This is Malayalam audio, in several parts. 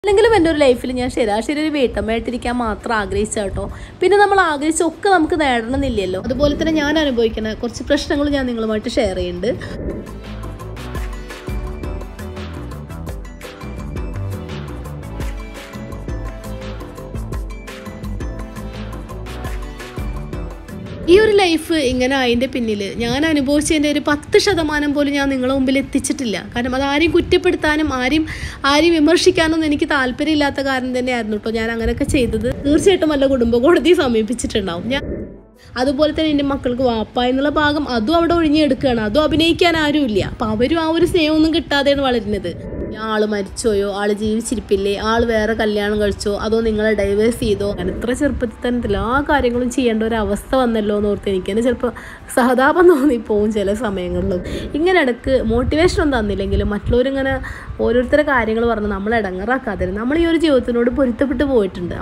അല്ലെങ്കിലും എൻ്റെ ഒരു ലൈഫിൽ ഞാൻ ശരാശരി ഒരു വീട്ടമ്മയായിട്ടിരിക്കാൻ മാത്രം ആഗ്രഹിച്ച കേട്ടോ പിന്നെ നമ്മൾ ആഗ്രഹിച്ചൊക്കെ നമുക്ക് നേടണമെന്നില്ലല്ലോ അതുപോലെ തന്നെ ഞാൻ അനുഭവിക്കുന്ന കുറച്ച് പ്രശ്നങ്ങൾ ഞാൻ നിങ്ങളുമായിട്ട് ഷെയർ ചെയ്യുന്നുണ്ട് ഈ ഒരു ലൈഫ് ഇങ്ങനെ അതിൻ്റെ പിന്നിൽ ഞാൻ അനുഭവിച്ചതിൻ്റെ ഒരു പത്ത് ശതമാനം പോലും ഞാൻ നിങ്ങളുടെ മുമ്പിൽ എത്തിച്ചിട്ടില്ല കാരണം അത് ആരെയും കുറ്റപ്പെടുത്താനും ആരെയും ആരെയും വിമർശിക്കാനൊന്നും എനിക്ക് താല്പര്യമില്ലാത്ത കാരണം തന്നെയായിരുന്നു കേട്ടോ ഞാൻ അങ്ങനെയൊക്കെ ചെയ്തത് തീർച്ചയായിട്ടും വല്ല കുടുംബ കോടതിയെ സമീപിച്ചിട്ടുണ്ടാവും ഞാൻ അതുപോലെ തന്നെ എൻ്റെ മക്കൾക്ക് വാപ്പ എന്നുള്ള ഭാഗം അതും അവിടെ ഒഴിഞ്ഞെടുക്കുകയാണ് അതും അഭിനയിക്കാൻ ആരുമില്ല അപ്പം അവരും ആ ഒരു സ്നേഹമൊന്നും കിട്ടാതെയാണ് വളരുന്നത് ആള് മരിച്ചോയോ ആള് ജീവിച്ചിരിപ്പില്ലേ ആള് വേറെ കല്യാണം കഴിച്ചോ അതോ നിങ്ങളെ ഡൈവേഴ്സ് ചെയ്തോ അങ്ങനെ ഇത്ര ചെറുപ്പത്തിൽ തന്നെ എല്ലാ കാര്യങ്ങളും ചെയ്യേണ്ട ഒരു അവസ്ഥ വന്നല്ലോ എന്ന് ഓർത്ത് എനിക്ക് തന്നെ ചിലപ്പോൾ സഹതാപം തോന്നിപ്പോവും ചില സമയങ്ങളിലും ഇങ്ങനെ ഇടക്ക് മോട്ടിവേഷൻ ഒന്നും തന്നില്ലെങ്കിലും മറ്റുള്ളവരിങ്ങനെ ഓരോരുത്തരുടെ കാര്യങ്ങൾ പറഞ്ഞ് നമ്മൾ ഇടങ്ങറാക്കാതെ നമ്മൾ ഈ ഒരു ജീവിതത്തിനോട് പൊരുത്തപ്പെട്ട് പോയിട്ടുണ്ട്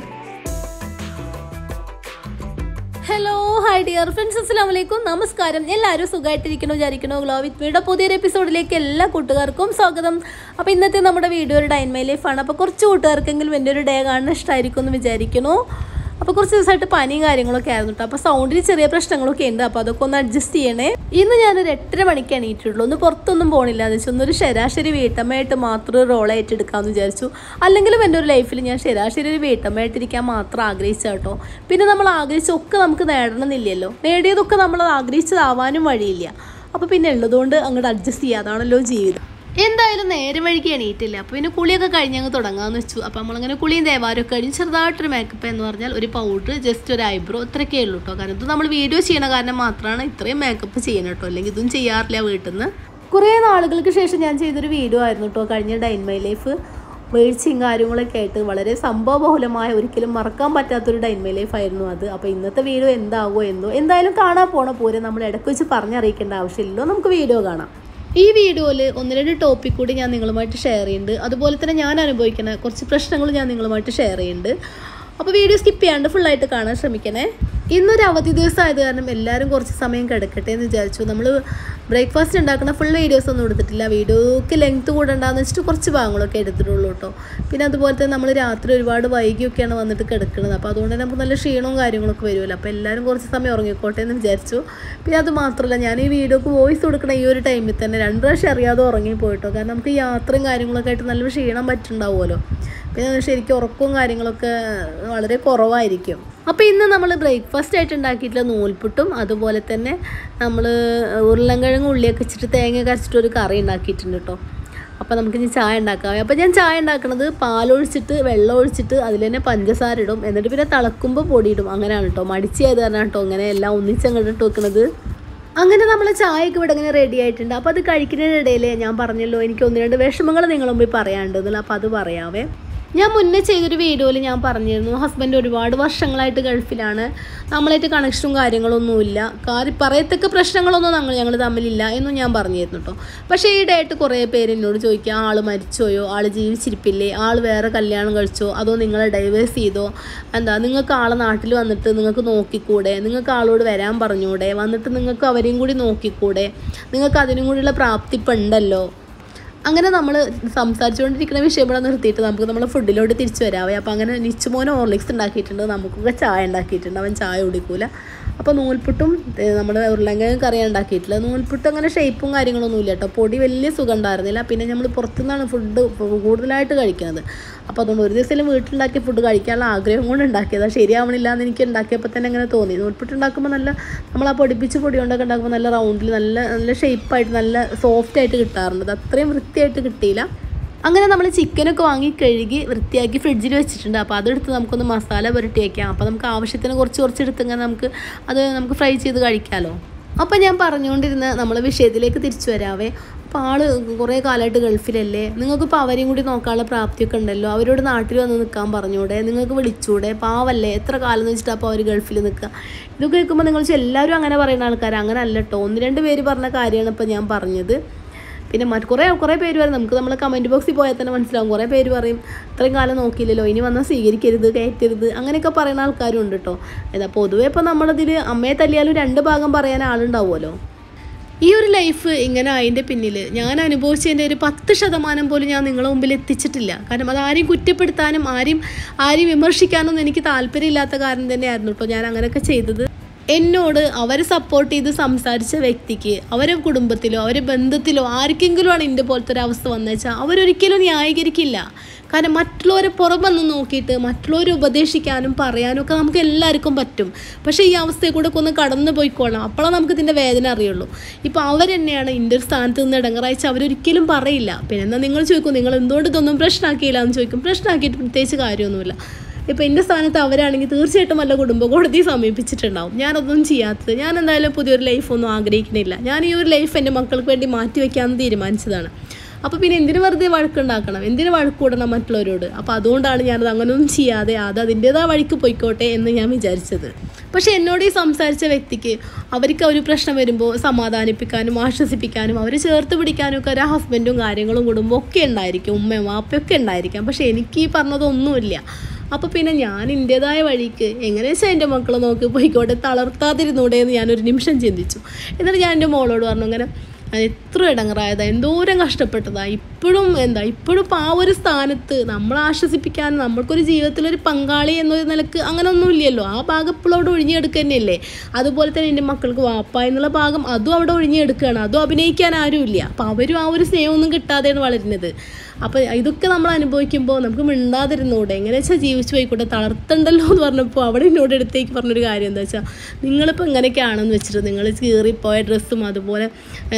ഹലോ ഹായ് ഡിയർ ഫ്രണ്ട്സ് അസ്സാം വലൈക്കും നമസ്കാരം എല്ലാവരും സുഖമായിട്ടിരിക്കണോ വിചാരിക്കണോ ഗ്ലോ വിത്ത് വീഡിയോ പുതിയൊരു എപ്പിസോഡിലേക്ക് എല്ലാ കൂട്ടുകാർക്കും സ്വാഗതം അപ്പോൾ ഇന്നത്തെ നമ്മുടെ വീഡിയോ ഒരു ഡൈൻ മൈ ലൈഫാണ് അപ്പോൾ കുറച്ച് കൂട്ടുകാർക്കെങ്കിലും എൻ്റെ ഒരു ഡേ കാണുന്ന ഇഷ്ടമായിരിക്കും എന്ന് വിചാരിക്കുന്നു അപ്പോൾ കുറച്ച് ദിവസമായിട്ട് പനിയും കാര്യങ്ങളൊക്കെ ആയിരുന്നു കേട്ടോ അപ്പോൾ സൗണ്ടിൽ ചെറിയ പ്രശ്നങ്ങളൊക്കെ ഉണ്ട് അപ്പോൾ അതൊക്കെ ഒന്ന് അഡ്ജസ്റ്റ് ചെയ്യണേ ഇന്ന് ഞാനൊരു എട്ടര മണിക്ക് എണീറ്റുള്ളൂ ഒന്ന് പുറത്തൊന്നും പോകണില്ല എന്ന് വെച്ചാൽ ഒന്നൊരു ശരാശരി വീട്ടമ്മയായിട്ട് മാത്രം ഒരു റോൾ ഏറ്റെടുക്കാമെന്ന് വിചാരിച്ചു അല്ലെങ്കിലും എൻ്റെ ഒരു ലൈഫിൽ ഞാൻ ശരാശരി ഒരു വീട്ടമ്മയായിട്ടിരിക്കാൻ മാത്രം ആഗ്രഹിച്ച കേട്ടോ പിന്നെ നമ്മൾ ആഗ്രഹിച്ചൊക്കെ നമുക്ക് നേടണമെന്നില്ലല്ലോ നേടിയതൊക്കെ നമ്മൾ ആഗ്രഹിച്ചതാവാനും വഴിയില്ല അപ്പോൾ പിന്നെ ഉള്ളതുകൊണ്ട് അങ്ങോട്ട് അഡ്ജസ്റ്റ് ചെയ്യാതാണല്ലോ ജീവിതം എന്തായാലും നേരെ വഴിക്ക് എണീറ്റില്ല അപ്പോൾ പിന്നെ കുളിയൊക്കെ കഴിഞ്ഞ് അങ്ങ് തുടങ്ങാമെന്ന് വെച്ചു അപ്പോൾ നമ്മളങ്ങനെ കുളിയും ദേവാരമൊക്കെ കഴിഞ്ഞ് ചെറുതായിട്ടൊരു മേക്കപ്പ് എന്ന് പറഞ്ഞാൽ ഒരു പൗഡർ ജസ്റ്റ് ഒരു ഐബ്രോ ഇത്രയൊക്കെ ഉള്ളൂ കേട്ടോ കാരണം ഇത് നമ്മൾ വീഡിയോ ചെയ്യണ കാരണം മാത്രമാണ് ഇത്രയും മേക്കപ്പ് ചെയ്യണം കേട്ടോ അല്ലെങ്കിൽ ഇതും ചെയ്യാറില്ല വീട്ടിൽ നിന്ന് കുറേ നാളുകൾക്ക് ശേഷം ഞാൻ ചെയ്തൊരു വീഡിയോ ആയിരുന്നു കേട്ടോ കഴിഞ്ഞ ഡൈൻ മൈ ലൈഫ് വീഴ്ചയും കാര്യങ്ങളൊക്കെ ആയിട്ട് വളരെ സംഭവബഹുലമായ ഒരിക്കലും മറക്കാൻ പറ്റാത്തൊരു ഡൈൻ മൈ ലൈഫ് ആയിരുന്നു അത് അപ്പോൾ ഇന്നത്തെ വീഡിയോ എന്താവോ എന്തോ എന്തായാലും കാണാൻ പോണ പോരെ നമ്മൾ ഇടയ്ക്ക് വെച്ച് പറഞ്ഞറിയിക്കേണ്ട ആവശ്യമില്ലല്ലോ നമുക്ക് വീഡിയോ കാണാം ഈ വീഡിയോയിൽ ഒന്ന് രണ്ട് ടോപ്പിക് കൂടി ഞാൻ നിങ്ങളുമായിട്ട് ഷെയർ ചെയ്യുന്നുണ്ട് അതുപോലെ തന്നെ ഞാൻ അനുഭവിക്കുന്ന കുറച്ച് പ്രശ്നങ്ങൾ ഞാൻ നിങ്ങളുമായിട്ട് ഷെയർ ചെയ്യുന്നുണ്ട് അപ്പോൾ വീഡിയോ സ്കിപ്പ് ചെയ്യാണ്ട് ഫുള്ളായിട്ട് കാണാൻ ശ്രമിക്കണേ ഇന്നൊരു അവധി ദിവസം ആയത് കാരണം എല്ലാവരും കുറച്ച് സമയം കിടക്കട്ടെ എന്ന് വിചാരിച്ചു നമ്മൾ ബ്രേക്ക്ഫാസ്റ്റ് ഉണ്ടാക്കുന്ന ഫുൾ വീഡിയോസ് ഒന്നും എടുത്തിട്ടില്ല വീഡിയോക്ക് ലെങ്ത് കൂടണ്ടെന്ന് വെച്ചിട്ട് കുറച്ച് ഭാഗങ്ങളൊക്കെ എടുത്തിട്ടുള്ളൂ കേട്ടോ പിന്നെ അതുപോലെ തന്നെ നമ്മൾ രാത്രി ഒരുപാട് വൈകിയൊക്കെയാണ് വന്നിട്ട് കിടക്കുന്നത് അപ്പോൾ അതുകൊണ്ട് തന്നെ നമുക്ക് നല്ല ക്ഷീണവും കാര്യങ്ങളൊക്കെ വരുമല്ലോ അപ്പോൾ എല്ലാവരും കുറച്ച് സമയം ഉറങ്ങിക്കോട്ടെ എന്ന് വിചാരിച്ചു പിന്നെ അത് മാത്രമല്ല ഞാൻ ഈ വീഡിയോക്ക് വോയിസ് കൊടുക്കണ ഈ ഒരു ടൈമിൽ തന്നെ രണ്ട് പ്രാവശ്യം അറിയാതെ ഉറങ്ങി പോയിട്ടോ കാരണം നമുക്ക് യാത്രയും കാര്യങ്ങളൊക്കെ ആയിട്ട് നല്ല ക്ഷീണം പറ്റുണ്ടാവുമല്ലോ പിന്നെ ശരിക്കും ഉറക്കവും കാര്യങ്ങളൊക്കെ വളരെ കുറവായിരിക്കും അപ്പോൾ ഇന്ന് നമ്മൾ ബ്രേക്ക്ഫാസ്റ്റ് ആയിട്ട് ഉണ്ടാക്കിയിട്ടുള്ള നൂൽപുട്ടും അതുപോലെ തന്നെ നമ്മൾ ഉരുളൻകിഴങ്ങ് ഉള്ളിയൊക്കെ വെച്ചിട്ട് തേങ്ങ കരച്ചിട്ട് ഒരു കറി ഉണ്ടാക്കിയിട്ടുണ്ട് കേട്ടോ അപ്പോൾ നമുക്ക് ഇനി ചായ ഉണ്ടാക്കാം അപ്പോൾ ഞാൻ ചായ ഉണ്ടാക്കുന്നത് പാലൊഴിച്ചിട്ട് വെള്ളം ഒഴിച്ചിട്ട് അതിൽ തന്നെ പഞ്ചസാര ഇടും എന്നിട്ട് പിന്നെ തിളക്കുമ്പോൾ പൊടി ഇടും അങ്ങനെയാണ് കേട്ടോ മടിച്ചായത് കാരണം കേട്ടോ അങ്ങനെ എല്ലാം ഒന്നിച്ചങ്ങോട്ട് ഇട്ട് വെക്കുന്നത് അങ്ങനെ നമ്മൾ ചായയൊക്കെ ഇവിടെ ഇങ്ങനെ റെഡി ആയിട്ടുണ്ട് അപ്പോൾ അത് കഴിക്കുന്നതിനിടയിൽ ഞാൻ പറഞ്ഞല്ലോ എനിക്ക് ഒന്ന് രണ്ട് വിഷമങ്ങൾ നിങ്ങളുടെ മുമ്പിൽ പറയാനുണ്ടെന്നില്ല അപ്പോൾ അത് പറയാവേ ഞാൻ മുന്നേ ചെയ്തൊരു വീഡിയോയിൽ ഞാൻ പറഞ്ഞിരുന്നു ഹസ്ബൻഡ് ഒരുപാട് വർഷങ്ങളായിട്ട് ഗൾഫിലാണ് നമ്മളായിട്ട് കണക്ഷനും കാര്യങ്ങളൊന്നുമില്ല കാര്യം പറയത്തക്ക പ്രശ്നങ്ങളൊന്നും ഞങ്ങൾ ഞങ്ങൾ തമ്മിലില്ല എന്നും ഞാൻ പറഞ്ഞിരുന്നു കേട്ടോ പക്ഷേ ഈ ഡേറ്റ് കുറേ പേര് എന്നോട് ചോദിക്കുക ആൾ മരിച്ചോയോ ആൾ ജീവിച്ചിരിപ്പില്ലേ ആൾ വേറെ കല്യാണം കഴിച്ചോ അതോ നിങ്ങളെ ഡൈവേഴ്സ് ചെയ്തോ എന്താ നിങ്ങൾക്ക് ആളെ നാട്ടിൽ വന്നിട്ട് നിങ്ങൾക്ക് നോക്കിക്കൂടെ നിങ്ങൾക്ക് ആളോട് വരാൻ പറഞ്ഞൂടെ വന്നിട്ട് നിങ്ങൾക്ക് അവരെയും കൂടി നോക്കിക്കൂടെ നിങ്ങൾക്ക് അതിനും കൂടിയുള്ള പ്രാപ്തി ഇപ്പം ഉണ്ടല്ലോ അങ്ങനെ നമ്മൾ സംസാരിച്ചുകൊണ്ടിരിക്കുന്ന വിഷയം ഇവിടെ നിർത്തിയിട്ട് നമുക്ക് നമ്മൾ ഫുഡിലോട്ട് തിരിച്ചു വരാവേ അപ്പോൾ അങ്ങനെ നിച്ചുമോനെ ഓർലിക്സ് ഉണ്ടാക്കിയിട്ടുണ്ട് നമുക്കൊക്കെ ചായ ഉണ്ടാക്കിയിട്ടുണ്ട് അവൻ ചായ കുടിക്കൂല അപ്പോൾ നൂൽപുട്ടും നമ്മൾ ഉരുളങ്കിഴങ്ങ് കറി ഉണ്ടാക്കിയിട്ടില്ല നൂൽപുട്ട് അങ്ങനെ ഷേപ്പും കാര്യങ്ങളൊന്നും ഇല്ല കേട്ടോ പൊടി വലിയ സുഖം ഉണ്ടായിരുന്നില്ല പിന്നെ നമ്മൾ പുറത്തുനിന്നാണ് ഫുഡ് കൂടുതലായിട്ട് കഴിക്കുന്നത് അപ്പോൾ അതുകൊണ്ട് ഒരു ദിവസം വീട്ടിലുണ്ടാക്കിയ ഫുഡ് കഴിക്കാനുള്ള ആഗ്രഹം കൊണ്ട് ഉണ്ടാക്കിയതാണ് ശരിയാവണില്ല എന്ന് എനിക്ക് ഉണ്ടാക്കിയപ്പോൾ തന്നെ അങ്ങനെ തോന്നി നൂൽപുട്ട് ഉണ്ടാക്കുമ്പോൾ നല്ല നമ്മൾ ആ പൊടിപ്പിച്ച് പൊടി കൊണ്ടൊക്കെ ഉണ്ടാക്കുമ്പോൾ നല്ല റൗണ്ടിൽ നല്ല നല്ല ഷേപ്പായിട്ട് നല്ല സോഫ്റ്റ് ആയിട്ട് കിട്ടാറുണ്ട് അത് അത്രയും വൃത്തിയായിട്ട് കിട്ടിയില്ല അങ്ങനെ നമ്മൾ ചിക്കനൊക്കെ വാങ്ങി കഴുകി വൃത്തിയാക്കി ഫ്രിഡ്ജിൽ വെച്ചിട്ടുണ്ട് അപ്പോൾ അതെടുത്ത് നമുക്കൊന്ന് മസാല പുരട്ടി വയ്ക്കാം അപ്പോൾ നമുക്ക് ആവശ്യത്തിന് കുറച്ച് കുറച്ച് എടുത്തിങ്ങനെ നമുക്ക് അത് നമുക്ക് ഫ്രൈ ചെയ്ത് കഴിക്കാമല്ലോ അപ്പോൾ ഞാൻ പറഞ്ഞുകൊണ്ടിരുന്ന നമ്മൾ വിഷയത്തിലേക്ക് തിരിച്ചു വരാവേ അപ്പോൾ ആൾ കുറേ കാലമായിട്ട് ഗൾഫിലല്ലേ നിങ്ങൾക്കിപ്പോൾ അവരെയും കൂടി നോക്കാനുള്ള പ്രാപ്തിയൊക്കെ ഉണ്ടല്ലോ അവരോട് നാട്ടിൽ വന്ന് നിൽക്കാൻ പറഞ്ഞൂടെ നിങ്ങൾക്ക് വിളിച്ചൂടെ പാവല്ലേ എത്ര കാലം എന്ന് വെച്ചിട്ട് അപ്പോൾ അവർ ഗൾഫിൽ നിൽക്കുക ഇത് കേൾക്കുമ്പോൾ നിങ്ങൾ എല്ലാവരും അങ്ങനെ പറയുന്ന ആൾക്കാർ അങ്ങനെ അല്ല കേട്ടോ ഒന്ന് രണ്ട് പേര് പറഞ്ഞ കാര്യമാണ് ഇപ്പോൾ ഞാൻ പറഞ്ഞത് പിന്നെ മറ്റു കുറേ കുറേ പേര് പറയും നമുക്ക് നമ്മൾ കമൻറ്റ് ബോക്സിൽ പോയാൽ തന്നെ മനസ്സിലാവും കുറേ പേര് പറയും ഇത്രയും കാലം നോക്കിയില്ലല്ലോ ഇനി വന്നാൽ സ്വീകരിക്കരുത് കയറ്റരുത് അങ്ങനെയൊക്കെ പറയുന്ന ആൾക്കാരും ഉണ്ട് കേട്ടോ എന്താ പൊതുവേ ഇപ്പോൾ നമ്മളതിൽ അമ്മയെ തല്ലിയാലും രണ്ട് ഭാഗം പറയാൻ ആളുണ്ടാവുമല്ലോ ഈ ഒരു ലൈഫ് ഇങ്ങനെ അതിൻ്റെ പിന്നിൽ ഞാൻ അനുഭവിച്ചതിൻ്റെ ഒരു പത്ത് ശതമാനം പോലും ഞാൻ നിങ്ങളുടെ മുമ്പിൽ എത്തിച്ചിട്ടില്ല കാരണം അത് ആരെയും കുറ്റപ്പെടുത്താനും ആരെയും ആരെയും വിമർശിക്കാനൊന്നും എനിക്ക് താല്പര്യമില്ലാത്ത കാരണം തന്നെയായിരുന്നു കേട്ടോ ഞാൻ അങ്ങനെയൊക്കെ ചെയ്തത് എന്നോട് അവരെ സപ്പോർട്ട് ചെയ്ത് സംസാരിച്ച വ്യക്തിക്ക് അവരെ കുടുംബത്തിലോ അവരെ ബന്ധത്തിലോ ആർക്കെങ്കിലും ആണ് എൻ്റെ പോലത്തെ ഒരു അവസ്ഥ വന്നുവെച്ചാൽ അവരൊരിക്കലും ന്യായീകരിക്കില്ല കാരണം മറ്റുള്ളവരെ പുറമെന്ന് നോക്കിയിട്ട് മറ്റുള്ളവരെ ഉപദേശിക്കാനും പറയാനും ഒക്കെ നമുക്ക് എല്ലാവർക്കും പറ്റും പക്ഷേ ഈ അവസ്ഥയിൽ കൂടെ ഒക്കെ ഒന്ന് കടന്നു പോയിക്കോളാം അപ്പോഴാണ് നമുക്ക് ഇതിൻ്റെ വേദന അറിയുള്ളൂ ഇപ്പോൾ അവരെന്നെയാണ് എൻ്റെ ഒരു സ്ഥാനത്ത് നിന്ന് ഇടങ്ങറായിച്ച് അവരൊരിക്കലും പറയില്ല പിന്നെ എന്താ നിങ്ങൾ ചോദിക്കും നിങ്ങൾ എന്തുകൊണ്ട് ഇതൊന്നും പ്രശ്നമാക്കിയില്ല എന്ന് ചോദിക്കും പ്രശ്നമാക്കിയിട്ട് പ്രത്യേകിച്ച് കാര്യമൊന്നുമില്ല ഇപ്പോൾ എൻ്റെ സ്ഥാനത്ത് അവരാണെങ്കിൽ തീർച്ചയായിട്ടും വല്ല കുടുംബ കോടതിയെ സമീപിച്ചിട്ടുണ്ടാവും ഞാനതൊന്നും ചെയ്യാത്തത് ഞാൻ എന്തായാലും പുതിയൊരു ലൈഫൊന്നും ആഗ്രഹിക്കുന്നില്ല ഞാൻ ഈ ഒരു ലൈഫ് എൻ്റെ മക്കൾക്ക് വേണ്ടി മാറ്റി വയ്ക്കാമെന്ന് തീരുമാനിച്ചതാണ് അപ്പോൾ പിന്നെ എന്തിനു വെറുതെ വഴക്കുണ്ടാക്കണം എന്തിനു വഴക്കൂടണം മറ്റുള്ളവരോട് അപ്പോൾ അതുകൊണ്ടാണ് ഞാനത് അങ്ങനെയൊന്നും ചെയ്യാതെ അത് അതിൻ്റേതായ വഴിക്ക് പോയിക്കോട്ടെ എന്ന് ഞാൻ വിചാരിച്ചത് പക്ഷേ എന്നോട് ഈ സംസാരിച്ച വ്യക്തിക്ക് അവർക്ക് ഒരു പ്രശ്നം വരുമ്പോൾ സമാധാനിപ്പിക്കാനും ആശ്വസിപ്പിക്കാനും അവരെ ചേർത്ത് പിടിക്കാനും ഒക്കെ ഒരു ഹസ്ബൻഡും കാര്യങ്ങളും കുടുംബവും ഒക്കെ ഉണ്ടായിരിക്കും ഉമ്മയും വാപ്പയൊക്കെ ഉണ്ടായിരിക്കാം പക്ഷേ എനിക്ക് ഈ പറഞ്ഞതൊന്നുമില്ല അപ്പോൾ പിന്നെ ഞാൻ എൻ്റേതായ വഴിക്ക് എങ്ങനെ വെച്ചാൽ എൻ്റെ മക്കളെ നോക്കി പോയിക്കോട്ടെ തളർത്താതിരുന്നൂടെ എന്ന് ഞാനൊരു നിമിഷം ചിന്തിച്ചു എന്നിട്ട് ഞാൻ എൻ്റെ മോളോട് പറഞ്ഞു അങ്ങനെ ഞാൻ എത്ര ഇടങ്ങറായതാ എന്തോരം കഷ്ടപ്പെട്ടതാ ഇപ്പോഴും എന്താ ഇപ്പോഴും ഇപ്പോൾ ആ ഒരു സ്ഥാനത്ത് നമ്മളെ ആശ്വസിപ്പിക്കാനും നമ്മൾക്കൊരു ജീവിതത്തിലൊരു പങ്കാളി എന്നൊരു നിലക്ക് അങ്ങനെ ഒന്നും ഇല്ലല്ലോ ആ ഭാഗം ഇപ്പോഴും അവിടെ ഒഴിഞ്ഞെടുക്കുക തന്നെയല്ലേ അതുപോലെ തന്നെ എൻ്റെ മക്കൾക്ക് വാപ്പ എന്നുള്ള ഭാഗം അതും അവിടെ ഒഴിഞ്ഞെടുക്കുകയാണ് അതും അഭിനയിക്കാൻ ആരുമില്ല അപ്പോൾ അവരും ആ ഒരു സ്നേഹമൊന്നും കിട്ടാതെയാണ് വളരുന്നത് അപ്പോൾ ഇതൊക്കെ നമ്മൾ അനുഭവിക്കുമ്പോൾ നമുക്ക് മിണ്ടാതിരുന്നൂടെ എങ്ങനെ വെച്ചാൽ ജീവിച്ചു പോയിക്കൂടെ തളർത്തണ്ടല്ലോ എന്ന് പറഞ്ഞപ്പോൾ അവിടെ എന്നോട് അടുത്തേക്ക് പറഞ്ഞൊരു കാര്യം എന്താ വെച്ചാൽ നിങ്ങളിപ്പോൾ ഇങ്ങനെയൊക്കെയാണെന്ന് വെച്ചിട്ട് നിങ്ങൾ കീറിപ്പോയ ഡ്രസ്സും അതുപോലെ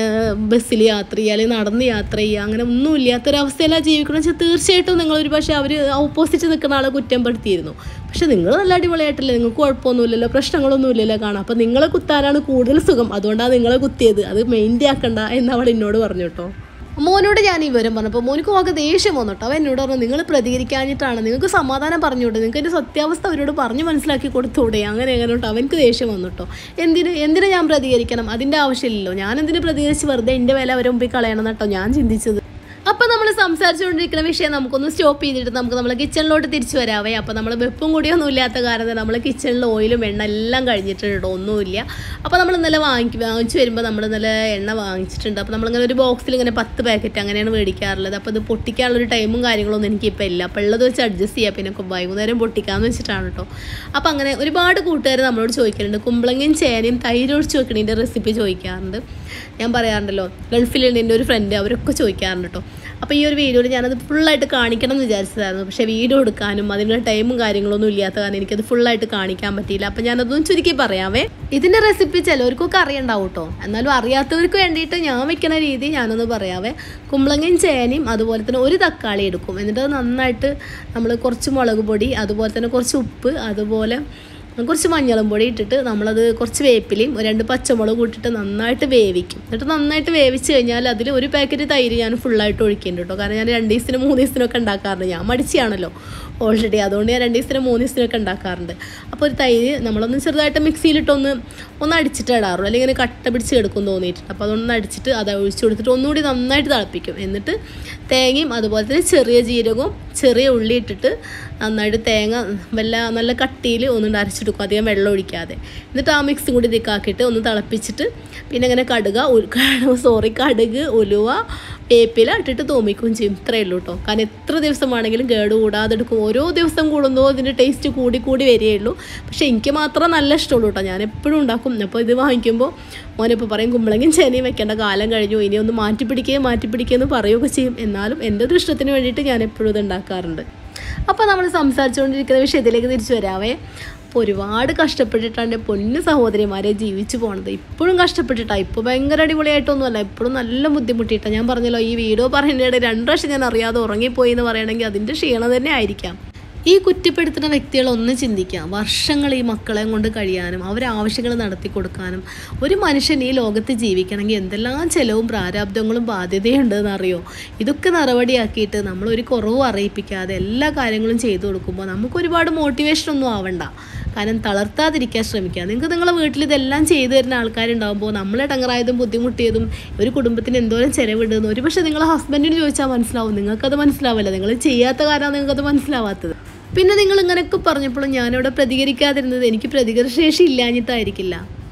ബസ്സിൽ യാത്ര ചെയ്യുക അല്ലെങ്കിൽ നടന്ന് യാത്ര ചെയ്യുക അങ്ങനെ ഒന്നും ഇല്ലാത്തൊരവസ്ഥയിലാണ് ജീവിക്കണം വെച്ചാൽ തീർച്ചയായിട്ടും നിങ്ങൾ ഒരു പക്ഷേ അവർ ഓപ്പോസിറ്റ് നിൽക്കുന്ന ആളെ കുറ്റപ്പെടുത്തിയിരുന്നു പക്ഷെ നിങ്ങൾ നല്ല അടിപൊളിയായിട്ടല്ലേ നിങ്ങൾക്ക് കുഴപ്പമൊന്നുമില്ലല്ലോ പ്രശ്നങ്ങളൊന്നും ഇല്ലല്ലോ കാണാം അപ്പോൾ നിങ്ങളെ കുത്താനാണ് കൂടുതൽ സുഖം അതുകൊണ്ടാണ് നിങ്ങളെ കുത്തിയത് അത് മെയിൻ്റെ ആക്കണ്ട എന്ന് അവൾ എന്നോട് പറഞ്ഞു കേട്ടോ മോനോട് ഞാൻ ഈ വിവരം പറഞ്ഞപ്പോൾ മോനിക്ക് ഒക്കെ ദേഷ്യം വന്നു കേട്ടോ അവൻ എന്നോട് പറഞ്ഞു നിങ്ങൾ പ്രതികരിക്കാഞ്ഞിട്ടാണ് നിങ്ങൾക്ക് സമാധാനം പറഞ്ഞുകൂടെ നിങ്ങൾക്ക് എൻ്റെ സത്യാവസ്ഥ അവരോട് പറഞ്ഞ് മനസ്സിലാക്കി കൊടുത്തൂടെ അങ്ങനെ അങ്ങനെ കേട്ടോ അവനക്ക് ദേഷ്യം വന്നു കേട്ടോ എന്തിന് എന്തിനു ഞാൻ പ്രതികരിക്കണം അതിൻ്റെ ആവശ്യമില്ലല്ലോ ഞാൻ എന്തിനു പ്രതികരിച്ച് വെറുതെ എൻ്റെ വില അവരെ മുമ്പിൽ കളയണം കേട്ടോ ഞാൻ ചിന്തിച്ചത് അപ്പോൾ നമ്മൾ സംസാരിച്ചുകൊണ്ടിരിക്കുന്ന വിഷയം നമുക്കൊന്ന് സ്റ്റോപ്പ് ചെയ്തിട്ട് നമുക്ക് നമ്മൾ കിച്ചണിലോട്ട് തിരിച്ചു വരാവേ അപ്പോൾ നമ്മൾ വെപ്പും കൂടിയൊന്നും ഇല്ലാത്ത കാരണം നമ്മൾ കിച്ചണിൽ ഓയിലും എണ്ണ എല്ലാം കഴിഞ്ഞിട്ടുണ്ട് ഒന്നുമില്ല അപ്പോൾ നമ്മൾ ഇന്നലെ വാങ്ങി വാങ്ങിച്ചു വരുമ്പോൾ നമ്മൾ ഇന്നലെ എണ്ണ വാങ്ങിച്ചിട്ടുണ്ട് അപ്പോൾ നമ്മളിങ്ങനെ ഒരു ബോക്സിൽ ഇങ്ങനെ പത്ത് പാക്കറ്റ് അങ്ങനെയാണ് മേടിക്കാറുള്ളത് അപ്പോൾ അത് പൊട്ടിക്കാനുള്ള ഒരു ടൈമും കാര്യങ്ങളൊന്നും എനിക്കിപ്പോൾ ഇല്ല അപ്പോൾ ഉള്ളത് വെച്ച് അഡ്ജസ്റ്റ് ചെയ്യാം പിന്നെ വൈകുന്നേരം പൊട്ടിക്കാമെന്ന് വെച്ചിട്ടാണ് കേട്ടോ അപ്പോൾ അങ്ങനെ ഒരുപാട് കൂട്ടുകാർ നമ്മളോട് ചോദിക്കലുണ്ട് കുമ്പളങ്ങയും ചേനയും തൈര് ഒഴിച്ച് വെക്കണതിൻ്റെ റെസിപ്പി ചോദിക്കാറുണ്ട് ഞാൻ പറയാറുണ്ടല്ലോ ഗൾഫിലുള്ള എൻ്റെ ഒരു ഫ്രണ്ട് അവരൊക്കെ ചോദിക്കാറുണ്ട് കേട്ടോ അപ്പോൾ ഈ ഒരു വീഡിയോയിൽ ഞാനത് ഫുള്ളായിട്ട് കാണിക്കണം എന്ന് വിചാരിച്ചതായിരുന്നു പക്ഷേ വീഡിയോ എടുക്കാനും അതിനുള്ള ടൈമും കാര്യങ്ങളൊന്നും ഇല്ലാത്ത കാരണം എനിക്കത് ഫുള്ളായിട്ട് കാണിക്കാൻ പറ്റിയില്ല അപ്പോൾ ഞാനതൊന്നും ചുരുക്കി പറയാവേ ഇതിൻ്റെ റെസിപ്പി ചിലവർക്കൊക്കെ അറിയണ്ടാവും കേട്ടോ എന്നാലും അറിയാത്തവർക്ക് വേണ്ടിയിട്ട് ഞാൻ വെക്കുന്ന രീതി ഞാനൊന്ന് പറയാവേ കുമ്പളങ്ങയും ചേനയും അതുപോലെ തന്നെ ഒരു തക്കാളി എടുക്കും എന്നിട്ട് അത് നന്നായിട്ട് നമ്മൾ കുറച്ച് മുളക് പൊടി അതുപോലെ തന്നെ കുറച്ച് ഉപ്പ് അതുപോലെ കുറച്ച് മഞ്ഞളും പൊടി ഇട്ടിട്ട് നമ്മളത് കുറച്ച് വേപ്പിലയും ഒരു രണ്ട് പച്ചമുളകും ഇട്ടിട്ട് നന്നായിട്ട് വേവിക്കും എന്നിട്ട് നന്നായിട്ട് വേവിച്ച് കഴിഞ്ഞാൽ അതിൽ ഒരു പാക്കറ്റ് തൈര് ഞാൻ ഫുള്ളായിട്ട് ഒഴിക്കുന്നുണ്ട് കേട്ടോ കാരണം ഞാൻ രണ്ട് ദിവസത്തിന് മൂന്ന് ദിവസത്തിനൊക്കെ ഉണ്ടാക്കാറുണ്ട് ഞാൻ മടിച്ചാണല്ലോ ഓൾറെഡി അതുകൊണ്ട് ഞാൻ രണ്ട് ദിവസത്തിന് മൂന്ന് ദിവസത്തിനൊക്കെ ഉണ്ടാക്കാറുണ്ട് അപ്പോൾ ഒരു തൈര് നമ്മളൊന്ന് ചെറുതായിട്ട് മിക്സിയിലിട്ടൊന്ന് ഒന്ന് അടിച്ചിട്ട് ഇടാറുള്ളൂ അല്ലെങ്കിൽ ഇങ്ങനെ കട്ട പിടിച്ച് കിടക്കും തോന്നിയിട്ടുണ്ട് അപ്പോൾ അതൊന്ന് അടിച്ചിട്ട് അത് ഒഴിച്ചു കൊടുത്തിട്ട് ഒന്നുകൂടി നന്നായിട്ട് തിളപ്പിക്കും എന്നിട്ട് തേങ്ങയും അതുപോലെ തന്നെ ചെറിയ ജീരകവും ചെറിയ ഉള്ളി ഇട്ടിട്ട് നന്നായിട്ട് തേങ്ങ വല്ല നല്ല കട്ടിയിൽ ഒന്നുകൊണ്ട് അരച്ചെടുക്കും അധികം വെള്ളം ഒഴിക്കാതെ എന്നിട്ട് ആ മിക്സും കൂടി ഇതിക്കാക്കിയിട്ട് ഒന്ന് തിളപ്പിച്ചിട്ട് പിന്നെ ഇങ്ങനെ കടുക സോറി കടുക് ഉലുവ വേപ്പില ഇട്ടിട്ട് തോമിക്കുകയും ചെയ്യും ഇത്രയേ ഉള്ളൂ കേട്ടോ കാരണം എത്ര ദിവസം വേണമെങ്കിലും കേട് കൂടാതെ എടുക്കും ഓരോ ദിവസം കൂടുമ്പോൾ ഇതിൻ്റെ ടേസ്റ്റ് കൂടി കൂടി വരികയുള്ളൂ പക്ഷേ എനിക്ക് മാത്രം നല്ല ഇഷ്ടമുള്ളൂ കേട്ടോ ഞാൻ എപ്പോഴും ഉണ്ടാക്കും അപ്പോൾ ഇത് വാങ്ങിക്കുമ്പോൾ മോനിപ്പോൾ പറയും കുമ്പളങ്ങയും ചേനയും വെക്കേണ്ട കാലം കഴിഞ്ഞു ഇനി ഒന്ന് മാറ്റി പിടിക്കുകയും മാറ്റി പിടിക്കുകയും എന്ന് പറയുകയൊക്കെ ചെയ്യും എന്നാലും എൻ്റെ ഒരു ഇഷ്ടത്തിന് വേണ്ടിയിട്ട് ഞാൻ എപ്പോഴും ഇത് ഉണ്ടാക്കാറുണ്ട് അപ്പോൾ നമ്മൾ സംസാരിച്ചുകൊണ്ടിരിക്കുന്ന വിഷയത്തിലേക്ക് തിരിച്ചു വരാവേ അപ്പോൾ ഒരുപാട് കഷ്ടപ്പെട്ടിട്ടാണ് എൻ്റെ പൊന്നു സഹോദരിമാരെ ജീവിച്ചു പോണത് ഇപ്പോഴും കഷ്ടപ്പെട്ടിട്ടാണ് ഇപ്പോൾ ഭയങ്കര അടിപൊളിയായിട്ടൊന്നുമല്ല ഇപ്പോഴും നല്ല ബുദ്ധിമുട്ടിയിട്ടാണ് ഞാൻ പറഞ്ഞല്ലോ ഈ വീഡിയോ പറയുന്നതിനിടെ രണ്ട് പ്രാവശ്യം ഞാൻ അറിയാതെ ഉറങ്ങിപ്പോയി എന്ന് പറയുകയാണെങ്കിൽ അതിൻ്റെ ക്ഷീണം തന്നെ ആയിരിക്കാം ഈ കുറ്റപ്പെടുത്തുന്ന വ്യക്തികൾ ഒന്ന് ചിന്തിക്കാം വർഷങ്ങൾ ഈ മക്കളെ കൊണ്ട് കഴിയാനും അവരെ ആവശ്യങ്ങൾ നടത്തി കൊടുക്കാനും ഒരു മനുഷ്യൻ ഈ ലോകത്ത് ജീവിക്കണമെങ്കിൽ എന്തെല്ലാം ചെലവും പ്രാരാബ്ദങ്ങളും ബാധ്യതയുണ്ടെന്ന് അറിയോ ഇതൊക്കെ നടപടിയാക്കിയിട്ട് നമ്മൾ ഒരു കുറവും അറിയിപ്പിക്കാതെ എല്ലാ കാര്യങ്ങളും ചെയ്തു കൊടുക്കുമ്പോൾ നമുക്ക് ഒരുപാട് മോട്ടിവേഷൻ ഒന്നും ആവണ്ട കാരണം തളർത്താതിരിക്കാൻ ശ്രമിക്കുക നിങ്ങൾക്ക് നിങ്ങളെ വീട്ടിൽ ഇതെല്ലാം ചെയ്തു തരുന്ന ആൾക്കാരുണ്ടാകുമ്പോൾ നമ്മളെ ടങ്ങറായതും ബുദ്ധിമുട്ടിയതും ഒരു കുടുംബത്തിന് എന്തോരം ചിലവിടുന്നു ഒരു പക്ഷേ നിങ്ങളെ ഹസ്ബൻഡിന് ചോദിച്ചാൽ മനസ്സിലാവും നിങ്ങൾക്കത് മനസ്സിലാവില്ല നിങ്ങൾ ചെയ്യാത്ത കാരണമാണ് നിങ്ങൾക്കത് മനസ്സിലാവാത്തത് പിന്നെ നിങ്ങൾ ഇങ്ങനെയൊക്കെ പറഞ്ഞപ്പോഴും ഞാനിവിടെ പ്രതികരിക്കാതിരുന്നത് എനിക്ക് പ്രതികരണശേഷി ഇല്ലാഞ്ഞിട്ടായിരിക്കില്ല